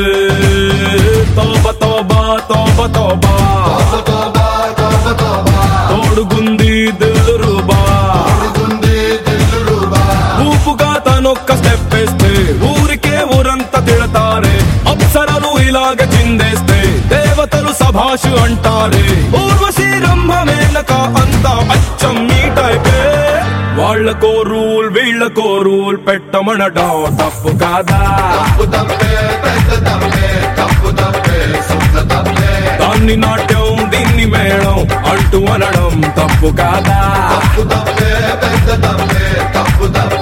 తోబ తోబా తోబ తోబా తోడుగుంది దిల్రుబా ఊపుగా తనొక్క స్టెప్ వేస్తే ఊరికే ఊరంతా తిడతారే అప్సరలు ఇలాగ చిందేస్తే దేవతలు సభాషు అంటారే ఊర్వశి రంభ మేనక అంతా అచ్చం మీ టైపే వాళ్ళకో రూల్ వీళ్ళకో రూల్ పెట్టమనడం తప్పు కాదా దాన్ని నాట్యం దీన్ని మేళం అంటూ అనడం తప్పు కాదా తప్పు తప్పే పెద్ద తప్పే తప్పు తప్పే